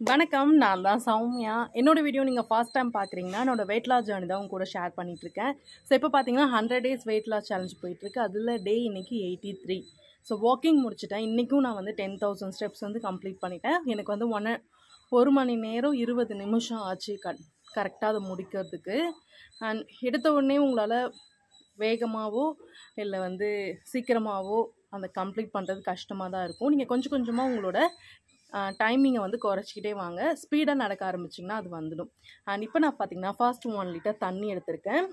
வணக்கம் நான் தான் சௌமியா என்னோட வீடியோ நீங்கள் ஃபர்ஸ்ட் டைம் பார்க்குறீங்கன்னா என்னோட வெயிட் லாஸ் ஜேர்னி தான் உங்க கூட ஷேர் பண்ணிட்டு இருக்கேன் ஸோ இப்போ பார்த்தீங்கன்னா hundred days weight loss challenge போயிட்டுருக்கு அதில் டே இன்னைக்கு எயிட்டி த்ரீ ஸோ வாக்கிங் முடிச்சிட்டேன் இன்றைக்கும் நான் வந்து டென் தௌசண்ட் ஸ்டெப்ஸ் வந்து கம்ப்ளீட் பண்ணிட்டேன் எனக்கு வந்து ஒன்று ஒரு மணி நேரம் இருபது நிமிஷம் ஆச்சு க கரெக்டாக அதை முடிக்கிறதுக்கு அண்ட் எடுத்த உடனே உங்களால் வேகமாகவோ இல்லை வந்து சீக்கிரமாகவோ அந்த கம்ப்ளீட் பண்ணுறது கஷ்டமாக தான் இருக்கும் நீங்கள் கொஞ்சம் கொஞ்சமாக உங்களோட டைமிங்கை வந்து குறைச்சிக்கிட்டே வாங்க ஸ்பீடாக நடக்க ஆரம்பிச்சிங்கன்னா அது வந்துடும் அண்ட் இப்போ நான் பார்த்தீங்கன்னா ஃபர்ஸ்ட் ஒன் லிட்டர் தண்ணி எடுத்திருக்கேன்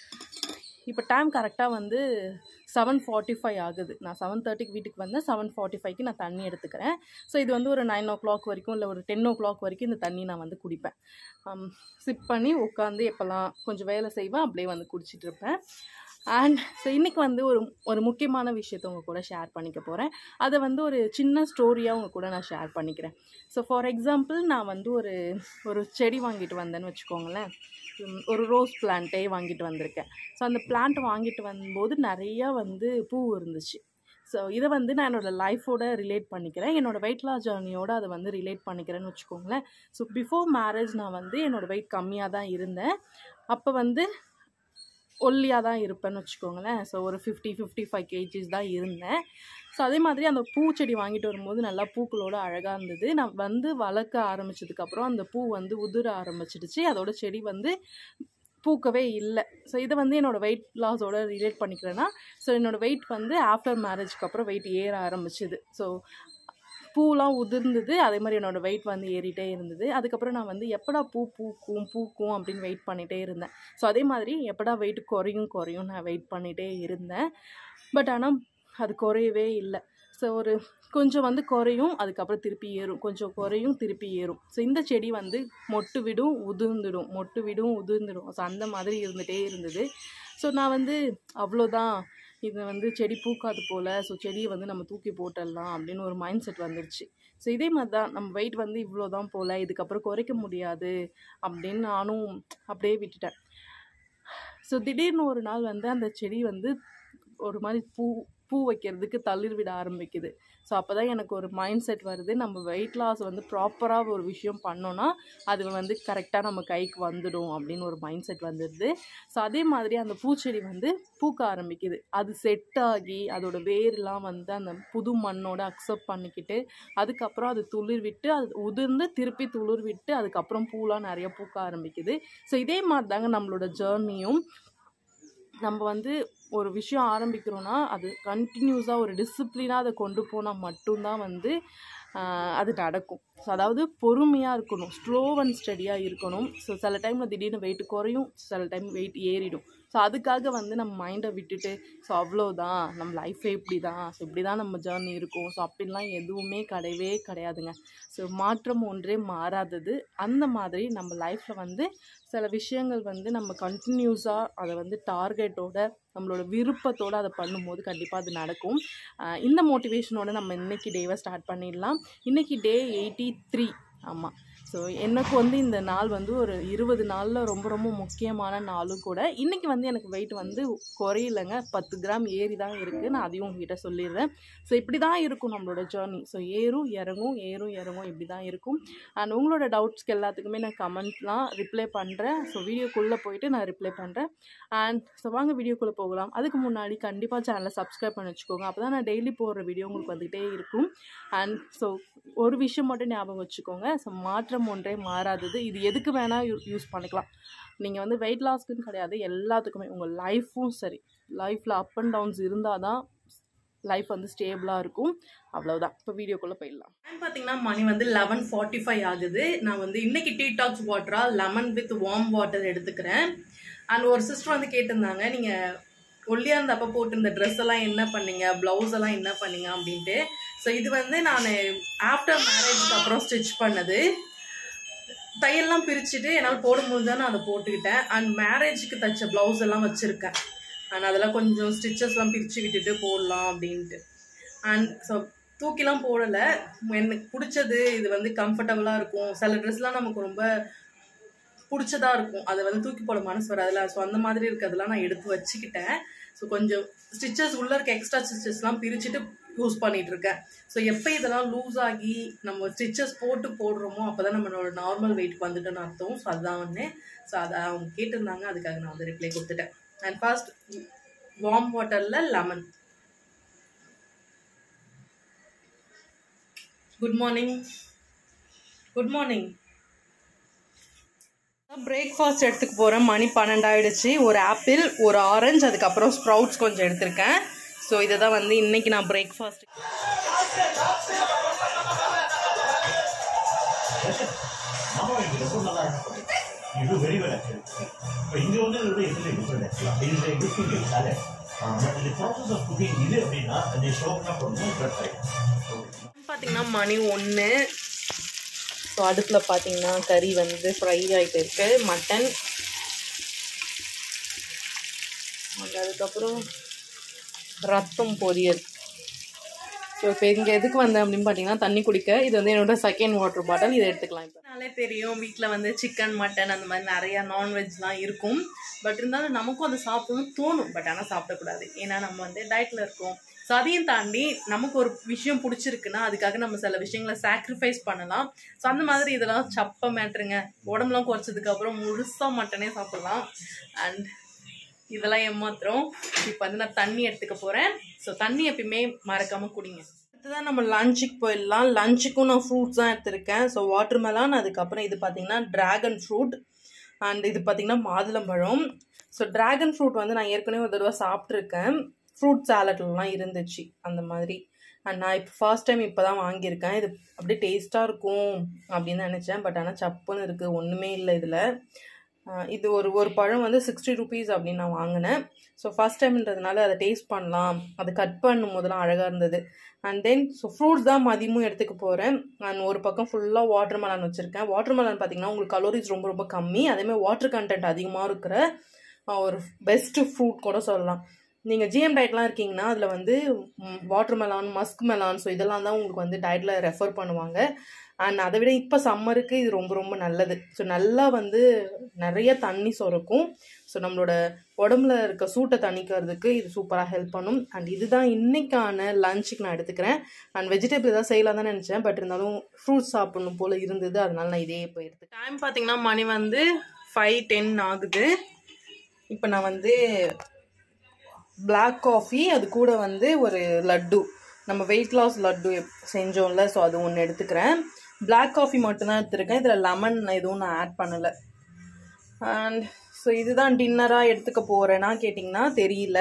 இப்போ டைம் கரெக்டாக வந்து செவன் ஃபார்ட்டி ஃபைவ் ஆகுது நான் செவன் தேர்ட்டிக்கு வீட்டுக்கு வந்தேன் செவன் ஃபார்ட்டி ஃபைவ்க்கு நான் தண்ணி எடுத்துக்கிறேன் ஸோ இது வந்து ஒரு நைன் ஓ கிளாக் வரைக்கும் இல்லை ஒரு டென் ஓ கிளாக் வரைக்கும் இந்த தண்ணி நான் வந்து குடிப்பேன் சிப் பண்ணி உட்காந்து எப்போல்லாம் கொஞ்சம் வேலை செய்வேன் அப்படியே வந்து குடிச்சிட்டு இருப்பேன் அண்ட் ஸோ இன்றைக்கி வந்து ஒரு ஒரு முக்கியமான விஷயத்த உங்கள் கூட ஷேர் பண்ணிக்க போகிறேன் அதை வந்து ஒரு சின்ன ஸ்டோரியாக உங்கள் கூட நான் ஷேர் பண்ணிக்கிறேன் ஸோ ஃபார் எக்ஸாம்பிள் நான் வந்து ஒரு ஒரு செடி வாங்கிட்டு வந்தேன்னு வச்சுக்கோங்களேன் உம், ஒரு ரோஸ் பிளான்ட்டே வாங்கிட்டு வந்திருக்கேன் ஸோ அந்த பிளான்ட் வாங்கிட்டு வரும்போது நிறையா வந்து பூ இருந்துச்சு ஸோ இதை வந்து நான் என்னோடய லைஃபோட ரிலேட் பண்ணிக்கிறேன் என்னோடய வெயிட் லாஸ் ஜர்னியோட அதை வந்து ரிலேட் பண்ணிக்கிறேன்னு வச்சுக்கோங்களேன் ஸோ பிஃபோர் மேரேஜ் நான் வந்து என்னோடய வெயிட் கம்மியாக தான் இருந்தேன் அப்போ வந்து ஒல்லியாக தான் இருப்பேன்னு வச்சுக்கோங்களேன் ஸோ ஒரு ஃபிஃப்டி ஃபிஃப்டி ஃபைவ் கேஜிஸ் தான் இருந்தேன் ஸோ அதே மாதிரி அந்த பூச்செடி வாங்கிட்டு வரும்போது நல்லா பூக்களோட அழகாக இருந்தது நான் வந்து வளர்க்க ஆரம்பிச்சதுக்கப்புறம் அந்த பூ வந்து உதிர ஆரம்பிச்சிடுச்சு அதோட செடி வந்து பூக்கவே இல்லை ஸோ இதை வந்து என்னோடய வெயிட் லாஸோட ரிலேட் பண்ணிக்கிறேன்னா ஸோ என்னோடய வெயிட் வந்து ஆஃப்டர் மேரேஜ்க்கு அப்புறம் வெயிட் ஏற ஆரம்பிச்சுது ஸோ பூலாம் உதிர்ந்தது அதே மாதிரி என்னோடய வெயிட் வந்து ஏறிட்டே இருந்தது அதுக்கப்புறம் நான் வந்து எப்படா பூ பூக்கும் பூக்கும் அப்படின்னு வெயிட் பண்ணிகிட்டே இருந்தேன் ஸோ அதே மாதிரி எப்படா வெயிட் குறையும் குறையும் நான் வெயிட் பண்ணிகிட்டே இருந்தேன் பட் ஆனால் அது குறையவே இல்லை ஸோ ஒரு கொஞ்சம் வந்து குறையும் அதுக்கப்புறம் திருப்பி ஏறும் கொஞ்சம் குறையும் திருப்பி ஏறும் ஸோ இந்த செடி வந்து மொட்டு விடும் உதிர்ந்துடும் மொட்டு விடும் உதிர்ந்துடும் ஸோ அந்த மாதிரி இருந்துகிட்டே இருந்தது ஸோ நான் வந்து அவ்வளோதான் இது வந்து செடி பூக்காது போல் ஸோ செடியை வந்து நம்ம தூக்கி போட்டுடலாம் அப்படின்னு ஒரு மைண்ட் செட் வந்துருச்சு ஸோ இதே மாதிரி தான் நம்ம வெயிட் வந்து இவ்வளோ தான் போல் இதுக்கப்புறம் குறைக்க முடியாது அப்படின்னு நானும் அப்படியே விட்டுட்டேன் ஸோ திடீர்னு ஒரு நாள் வந்து அந்த செடி வந்து ஒரு மாதிரி பூ பூ வைக்கிறதுக்கு தளிர் விட ஆரம்பிக்குது ஸோ அப்போ தான் எனக்கு ஒரு மைண்ட் செட் வருது நம்ம வெயிட் லாஸ் வந்து ப்ராப்பராக ஒரு விஷயம் பண்ணோன்னா அது வந்து கரெக்டாக நம்ம கைக்கு வந்துடும் அப்படின்னு ஒரு மைண்ட் செட் வந்துடுது ஸோ அதே மாதிரி அந்த பூச்செடி வந்து பூக்க ஆரம்பிக்குது அது செட் ஆகி அதோட வேர்லாம் வந்து அந்த புது மண்ணோட அக்செப்ட் பண்ணிக்கிட்டு அதுக்கப்புறம் அது துளிர் விட்டு அது உதிர்ந்து திருப்பி துளிர் விட்டு அதுக்கப்புறம் பூலாம் நிறைய பூக்க ஆரம்பிக்குது ஸோ இதே மாதிரி தாங்க நம்மளோட ஜேர்னியும் நம்ம வந்து ஒரு விஷயம் ஆரம்பிக்கிறோன்னா அது கண்டினியூஸாக ஒரு டிசிப்ளினாக அதை கொண்டு போனால் மட்டும்தான் வந்து ஆஹ், அது நடக்கும் ஸோ அதாவது பொறுமையாக இருக்கணும் ஸ்லோ அண்ட் ஸ்டடியாக இருக்கணும் ஸோ சில டைமில் திடீர்னு வெயிட் குறையும் சில டைம் வெயிட் ஏறிடும் ஸோ அதுக்காக வந்து நம்ம மைண்டை விட்டுட்டு ஸோ அவ்வளோதான் நம்ம லைஃபே இப்படி தான் ஸோ இப்படி தான் நம்ம ஜேர்னி இருக்கும் ஸோ அப்படின்லாம் எதுவுமே கிடையவே கிடையாதுங்க ஸோ மாற்றம் ஒன்றே மாறாதது அந்த மாதிரி நம்ம லைஃப்பில் வந்து சில விஷயங்கள் வந்து நம்ம கண்டினியூஸாக அதை வந்து டார்கெட்டோட நம்மளோட விருப்பத்தோடு அதை பண்ணும்போது கண்டிப்பாக அது நடக்கும் ஆஹ் இந்த மோட்டிவேஷனோட நம்ம இன்னைக்கு டேவை ஸ்டார்ட் பண்ணிடலாம் இன்னைக்கு டே எயிட்டி த்ரீ ஆமாம் ஸோ எனக்கு வந்து இந்த நாள் வந்து ஒரு இருபது நாளில் ரொம்ப ரொம்ப முக்கியமான நாளும் கூட இன்றைக்கி வந்து எனக்கு வெயிட் வந்து குறையலைங்க பத்து கிராம் ஏறி தான் இருக்குது நான் அதையும் உங்ககிட்ட சொல்லிடுறேன் ஸோ இப்படி தான் இருக்கும் நம்மளோட ஜேர்னி ஸோ ஏறும் இறங்கும் ஏறும் இறங்கும் இப்படி தான் இருக்கும் அண்ட் உங்களோட டவுட்ஸ்க்கு எல்லாத்துக்குமே நான் கமெண்ட்லாம் ரிப்ளை பண்ணுறேன் ஸோ வீடியோக்குள்ளே போயிட்டு நான் ரிப்ளை பண்ணுறேன் அண்ட் ஸோ வாங்க வீடியோக்குள்ளே போகலாம் அதுக்கு முன்னாடி கண்டிப்பாக சேனலை சப்ஸ்கிரைப் பண்ணி வச்சுக்கோங்க அப்போ தான் நான் டெய்லி போடுற வீடியோ உங்களுக்கு வந்துகிட்டே இருக்கும் அண்ட் ஸோ ஒரு விஷயம் மட்டும் ஞாபகம் வச்சுக்கோங்க ஸோ மாற்றம் ஒன்றே மாறாதது இது எதுக்கு வேணால் யூ யூஸ் பண்ணிக்கலாம் நீங்கள் வந்து வெயிட் லாஸ்க்குன்னு கிடையாது எல்லாத்துக்குமே உங்கள் லைஃப்பும் சரி லைஃப்பில் அப் அண்ட் டவுன்ஸ் இருந்தால் தான் லைஃப் வந்து ஸ்டேபிளாக இருக்கும் அவ்வளவுதான் இப்போ வீடியோக்குள்ளே போயிடலாம் பார்த்தீங்கன்னா மணி வந்து லெவன் ஃபார்ட்டி ஃபைவ் ஆகுது நான் வந்து இன்னைக்கு டீ டாக்ஸ் வாட்டராக லெமன் வித் வார்ம் வாட்டர் எடுத்துக்கிறேன் அண்ட் ஒரு சிஸ்டர் வந்து கேட்டிருந்தாங்க நீங்கள் ஒல்லியாக இருந்தப்போ போட்டிருந்த ட்ரெஸ் எல்லாம் என்ன பண்ணீங்க ப்ளவுஸ் எல்லாம் என்ன பண்ணீங்க அப்படின்ட்டு ஸோ இது வந்து நான் ஆஃப்டர் மேரேஜ்க்கு அப்புறம் ஸ்டிச் பண்ணது தையெல்லாம் பிரிச்சுட்டு என்னால் போட முடிஞ்சா நான் அதை போட்டுக்கிட்டேன் அண்ட் மேரேஜுக்கு தைச்ச ப்ளவுஸ் எல்லாம் வச்சுருக்கேன் அண்ட் அதெல்லாம் கொஞ்சம் ஸ்டிச்சஸ்லாம் பிரித்து விட்டுட்டு போடலாம் அப்படின்ட்டு அண்ட் ஸோ தூக்கிலாம் போடலை எனக்கு பிடிச்சது இது வந்து கம்ஃபர்டபுளாக இருக்கும் சில ட்ரெஸ்லாம் நமக்கு ரொம்ப பிடிச்சதா இருக்கும் அதை வந்து தூக்கி போட மனசு வராதுல ஸோ அந்த மாதிரி இருக்கிறதெல்லாம் நான் எடுத்து வச்சுக்கிட்டேன் ஸோ கொஞ்சம் ஸ்டிச்சஸ் உள்ள இருக்க எக்ஸ்ட்ரா ஸ்டிச்சஸ்லாம் பிரிச்சுட்டு யூஸ் பண்ணிட்டு இருக்கேன் ஸோ எப்போ இதெல்லாம் லூஸ் ஆகி நம்ம ஸ்டிச்சஸ் போட்டு போடுறோமோ அப்போ தான் நம்மளோட நார்மல் வெயிட் வந்துட்டுன்னு அர்த்தம் ஸோ அதுதான் ஒன்று ஸோ அதை அவங்க கேட்டிருந்தாங்க அதுக்காக நான் வந்து ரிப்ளை கொடுத்துட்டேன் அண்ட் ஃபர்ஸ்ட் வார்ம் வாட்டரில் lemon good morning good morning breakfast எடுத்துக்க போகிறேன் மணி பன்னெண்டாயிடுச்சு ஒரு ஆப்பிள் ஒரு ஆரஞ்சு அதுக்கப்புறம் ஸ்ப்ரவுட்ஸ் கொஞ்சம் எடுத்திருக்கேன் ஸோ இதை தான் வந்து இன்னைக்கு நான் பிரேக்ஃபாஸ்ட் ஆமா இது ரொம்ப நல்லா இருக்கும் இது வெரி வெல் ஆக்சுவலி இப்போ இங்க வந்து இது வந்து இதுல டிஃபரெண்ட் ஆக்சுவலா இது குட் குக்கிங் சாலட் பட் இந்த ப்ராசஸ் ஆஃப் குக்கிங் இது அப்படின்னா அந்த ஷோப்னா பண்ணணும் பட் பார்த்தீங்கன்னா மணி ஒன்று ஸோ அடுப்பில் பார்த்தீங்கன்னா கறி வந்து ஃப்ரை ஆகிட்டு இருக்கு மட்டன் அதுக்கப்புறம் ரத்தம் பொரியல் ஸோ இப்போ இங்கே எதுக்கு வந்தேன் அப்படின்னு பார்த்தீங்கன்னா தண்ணி குடிக்க இது வந்து என்னோட செகண்ட் வாட்டர் பாட்டில் இதை எடுத்துக்கலாம் இப்போ நாளே தெரியும் வீட்டில் வந்து சிக்கன் மட்டன் அந்த மாதிரி நிறையா நான்வெஜ்லாம் இருக்கும் பட் இருந்தாலும் நமக்கும் அதை சாப்பிடணும்னு தோணும் பட் ஆனால் சாப்பிடக்கூடாது ஏன்னா நம்ம வந்து டயட்டில் இருக்கோம் ஸோ அதையும் தாண்டி நமக்கு ஒரு விஷயம் பிடிச்சிருக்குன்னா அதுக்காக நம்ம சில விஷயங்களை சாக்ரிஃபைஸ் பண்ணலாம் ஸோ அந்த மாதிரி இதெல்லாம் சப்ப மேட்ருங்க உடம்புலாம் குறைச்சதுக்கு அப்புறம் முழுசாக மட்டனே சாப்பிடலாம் அண்ட் இதெல்லாம் ஏமாத்திரம் இப்போ வந்து நான் தண்ணி எடுத்துக்க போகிறேன் ஸோ தண்ணி எப்பயுமே மறக்காமல் குடிங்க அடுத்ததான் நம்ம லஞ்சுக்கு போயிடலாம் லஞ்சுக்கும் நான் ஃப்ரூட்ஸ் தான் எடுத்திருக்கேன் ஸோ வாட்டர் மெலான் அதுக்கப்புறம் இது பார்த்தீங்கன்னா ட்ராகன் ஃப்ரூட் அண்ட் இது பார்த்தீங்கன்னா மாதுளம்பழம் ஸோ ட்ராகன் ஃப்ரூட் வந்து நான் ஏற்கனவே ஒரு தடவை சாப்பிட்ருக்கேன் ஃப்ரூட் சாலட்லாம் இருந்துச்சு அந்த மாதிரி அண்ட் நான் இப்போ ஃபர்ஸ்ட் டைம் இப்போ தான் வாங்கியிருக்கேன் இது அப்படியே டேஸ்ட்டாக இருக்கும் அப்படின்னு நினச்சேன் பட் ஆனால் சப்புன்னு இருக்குது ஒன்றுமே இல்லை இதில் இது ஒரு ஒரு பழம் வந்து சிக்ஸ்டி ருபீஸ் அப்படின்னு நான் வாங்கினேன் ஸோ ஃபஸ்ட் டைம்ன்றதுனால அதை டேஸ்ட் பண்ணலாம் அதை கட் பண்ணும் போதெல்லாம் அழகாக இருந்தது அண்ட் தென் ஸோ ஃப்ரூட்ஸ் தான் மதியமும் எடுத்துக்க போகிறேன் அண்ட் ஒரு பக்கம் ஃபுல்லாக வாட்டர் மெலான் வச்சுருக்கேன் வாட்டர் மெலான் பார்த்தீங்கன்னா உங்களுக்கு கலோரிஸ் ரொம்ப ரொம்ப கம்மி அதேமாதிரி வாட்டர் கண்டென்ட் அதிகமாக இருக்கிற ஒரு பெஸ்ட்டு ஃப்ரூட் கூட சொல்லலாம் நீங்கள் ஜிஎம் டயட்லாம் இருக்கீங்கன்னா அதில் வந்து water melon musk melon so இதெல்லாம் தான் உங்களுக்கு வந்து டயட்டில் ரெஃபர் பண்ணுவாங்க அண்ட் அதை விட இப்போ சம்மருக்கு இது ரொம்ப ரொம்ப நல்லது ஸோ நல்லா வந்து நிறைய தண்ணி சுரக்கும் ஸோ நம்மளோட உடம்புல இருக்க சூட்டை தணிக்கிறதுக்கு இது சூப்பராக ஹெல்ப் பண்ணும் அண்ட் இதுதான் இன்னைக்கான லஞ்சுக்கு நான் எடுத்துக்கிறேன் அண்ட் வெஜிடபிள் தான் செய்யலாம் தான் நினச்சேன் பட் இருந்தாலும் ஃப்ரூட்ஸ் சாப்பிடணும் போல் இருந்தது அதனால நான் இதே போய் எடுத்து டைம் பார்த்தீங்கன்னா மணி வந்து ஃபைவ் டென் ஆகுது இப்போ நான் வந்து பிளாக் காஃபி அது கூட வந்து ஒரு லட்டு நம்ம வெயிட் லாஸ் லட்டு செஞ்சோம்ல ஸோ அது ஒன்று எடுத்துக்கிறேன் பிளாக் காஃபி மட்டும்தான் எடுத்துருக்கேன் இதில் லெமன் எதுவும் நான் ஆட் பண்ணலை அண்ட் ஸோ இதுதான் டின்னராக எடுத்துக்க போகிறேன்னா கேட்டிங்கன்னா தெரியல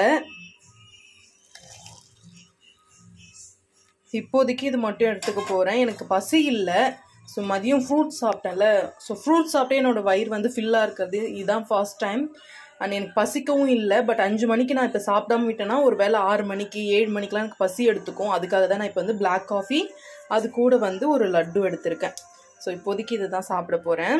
இப்போதைக்கு இது மட்டும் எடுத்துக்க போகிறேன் எனக்கு பசி இல்லை ஸோ மதியம் ஃப்ரூட்ஸ் சாப்பிட்டேன்ல ஸோ ஃப்ரூட்ஸ் சாப்பிட்டே என்னோடய வயிறு வந்து ஃபில்லாக இருக்கிறது இதுதான் ஃபர்ஸ்ட் டைம் அண்ட் எனக்கு பசிக்கவும் இல்லை பட் அஞ்சு மணிக்கு நான் இப்போ சாப்பிடாம விட்டேன்னா ஒரு வேளை ஆறு மணிக்கு ஏழு மணிக்கெலாம் எனக்கு பசி எடுத்துக்கும் அதுக்காக தான் நான் இப்போ வந்து பிளாக் காஃபி அது கூட வந்து ஒரு லட்டு எடுத்திருக்கேன் ஸோ இப்போதைக்கு இதை தான் சாப்பிட போகிறேன்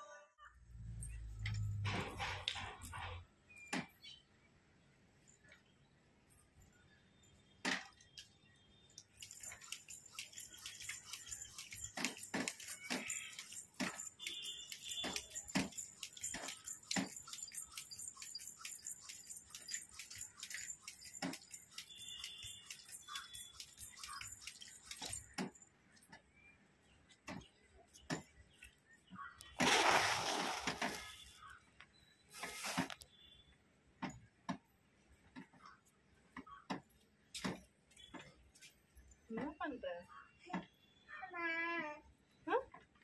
என்ன பண்ற ஆ?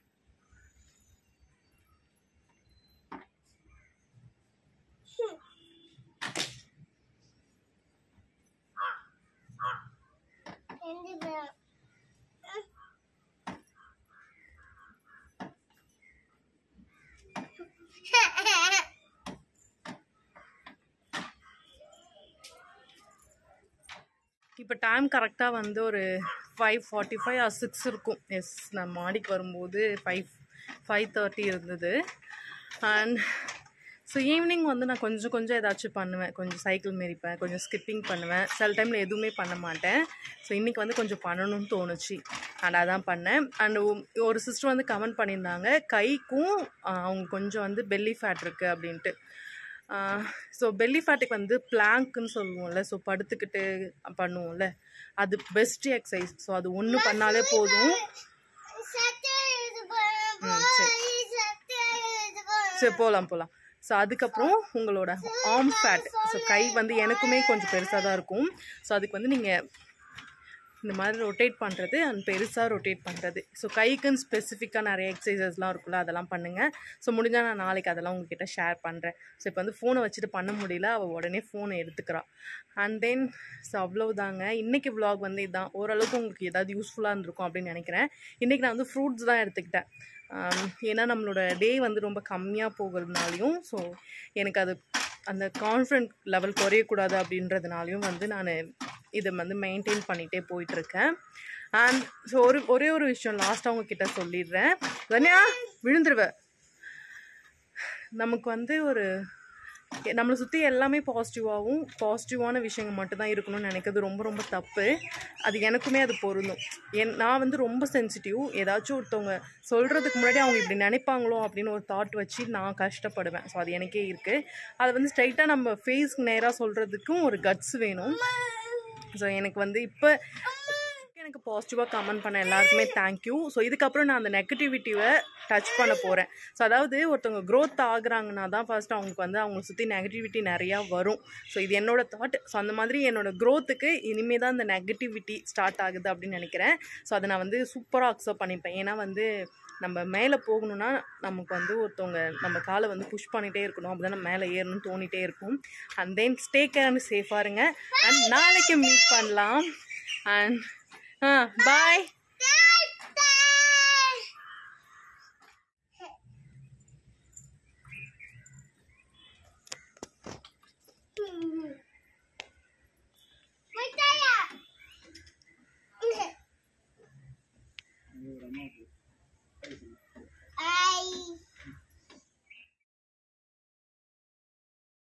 இப்போ டைம் கரெக்டாக வந்து ஒரு five forty five or six இருக்கும் எஸ் நான் மாடிக்கு வரும்போது ஃபைவ் ஃபைவ் தேர்ட்டி இருந்தது அண்ட் ஸோ ஈவினிங் வந்து நான் கொஞ்சம் கொஞ்சம் ஏதாச்சும் பண்ணுவேன் கொஞ்சம் சைக்கிள் மேரிப்பேன் கொஞ்சம் ஸ்கிப்பிங் பண்ணுவேன் சில டைமில் எதுவுமே பண்ண மாட்டேன் ஸோ இன்றைக்கி வந்து கொஞ்சம் பண்ணணும்னு தோணுச்சு அண்ட் அதான் பண்ணேன் அண்ட் ஒரு சிஸ்டர் வந்து கமெண்ட் பண்ணியிருந்தாங்க கைக்கும் ஆஹ், அவங்க கொஞ்சம் வந்து பெல்லி ஃபேட் இருக்குது அப்படின்ட்டு ஸோ பெல்லி ஃபேட்டுக்கு வந்து பிளாங்க்னு சொல்லுவோம்ல ஸோ படுத்துக்கிட்டு பண்ணுவோம்ல அது பெஸ்ட் எக்ஸசைஸ் ஸோ அது ஒன்று பண்ணாலே போதும் ம், சரி. சரி போகலாம் போகலாம் ஸோ அதுக்கப்புறம் உங்களோட ஆர்ம் ஃபேட் ஸோ கை வந்து எனக்குமே கொஞ்சம் பெருசாக தான் இருக்கும் ஸோ அதுக்கு வந்து நீங்கள் இந்த மாதிரி ரொட்டேட் பண்ணுறது அண்ட் பெருசாக ரொட்டேட் பண்ணுறது ஸோ கைக்குன்னு ஸ்பெசிஃபிக்காக நிறைய எக்ஸசைசஸ்லாம் இருக்குல்ல அதெல்லாம் பண்ணுங்கள் ஸோ முடிஞ்சால் நான் நாளைக்கு அதெல்லாம் உங்ககிட்ட ஷேர் பண்ணுறேன் ஸோ இப்போ வந்து ஃபோனை வச்சுட்டு பண்ண முடியல அவள் உடனே ஃபோனை எடுத்துக்கிறா அண்ட் தென் ஸோ அவ்வளவுதாங்க இன்றைக்கி vlog வந்து இதுதான் ஓரளவுக்கு உங்களுக்கு ஏதாவது யூஸ்ஃபுல்லாக இருந்திருக்கும் அப்படின்னு நினைக்கிறேன் இன்றைக்கி நான் வந்து ஃப்ரூட்ஸ் தான் எடுத்துக்கிட்டேன் ஆம், ஏன்னா நம்மளோட டே வந்து ரொம்ப கம்மியாக போகிறதுனாலையும் ஸோ எனக்கு அது அந்த கான்ஃபிடென்ட் லெவல் குறையக்கூடாது அப்படின்றதுனாலையும் வந்து நான் இதை வந்து மெயின்டைன் பண்ணிகிட்டே போயிட்டுருக்கேன் அண்ட் ஸோ ஒரு ஒரே ஒரு விஷயம் லாஸ்ட்டாக உங்ககிட்ட சொல்லிடுறேன் தன்யா விழுந்துருவ நமக்கு வந்து ஒரு நம்மளை சுற்றி எல்லாமே பாசிட்டிவாகவும் பாசிட்டிவான விஷயங்கள் மட்டும்தான் இருக்கணும்னு நினைக்கிறது ரொம்ப ரொம்ப தப்பு அது எனக்குமே அது பொருந்தும் என் நான் வந்து ரொம்ப சென்சிட்டிவ் ஏதாச்சும் ஒருத்தவங்க சொல்கிறதுக்கு முன்னாடி அவங்க இப்படி நினைப்பாங்களோ அப்படின்னு ஒரு தாட் வச்சு நான் கஷ்டப்படுவேன் ஸோ அது எனக்கே இருக்குது அதை வந்து ஸ்ட்ரைட்டாக நம்ம ஃபேஸ்க்கு நேராக சொல்கிறதுக்கும் ஒரு கட்ஸ் வேணும் ஸோ எனக்கு வந்து இப்போ எனக்கு பாசிட்டிவாக கமெண்ட் பண்ண எல்லாருக்குமே தேங்க்யூ ஸோ இதுக்கப்புறம் நான் அந்த நெகட்டிவிட்டியை டச் பண்ண போகிறேன் ஸோ அதாவது ஒருத்தவங்க க்ரோத் ஆகுறாங்கன்னா தான் ஃபர்ஸ்ட் அவங்களுக்கு வந்து அவங்க சுற்றி நெகட்டிவிட்டி நிறையா வரும் ஸோ இது என்னோட தாட் ஸோ அந்த மாதிரி என்னோட க்ரோத்துக்கு இனிமே தான் இந்த நெகட்டிவிட்டி ஸ்டார்ட் ஆகுது அப்படின்னு நினைக்கிறேன் ஸோ அதை நான் வந்து சூப்பராக அக்செப்ட் பண்ணிப்பேன் ஏன்னா வந்து நம்ம மேலே போகணும்னா நமக்கு வந்து ஒருத்தவங்க நம்ம காலை வந்து புஷ் பண்ணிகிட்டே இருக்கணும் அப்போ தான் நம்ம மேலே ஏறணும்னு தோணிட்டே இருக்கும் அண்ட் தென் ஸ்டே கேர்னு சேஃபாக இருங்க அண்ட் நாளைக்கு மீட் பண்ணலாம் அண்ட் ஆ பாய்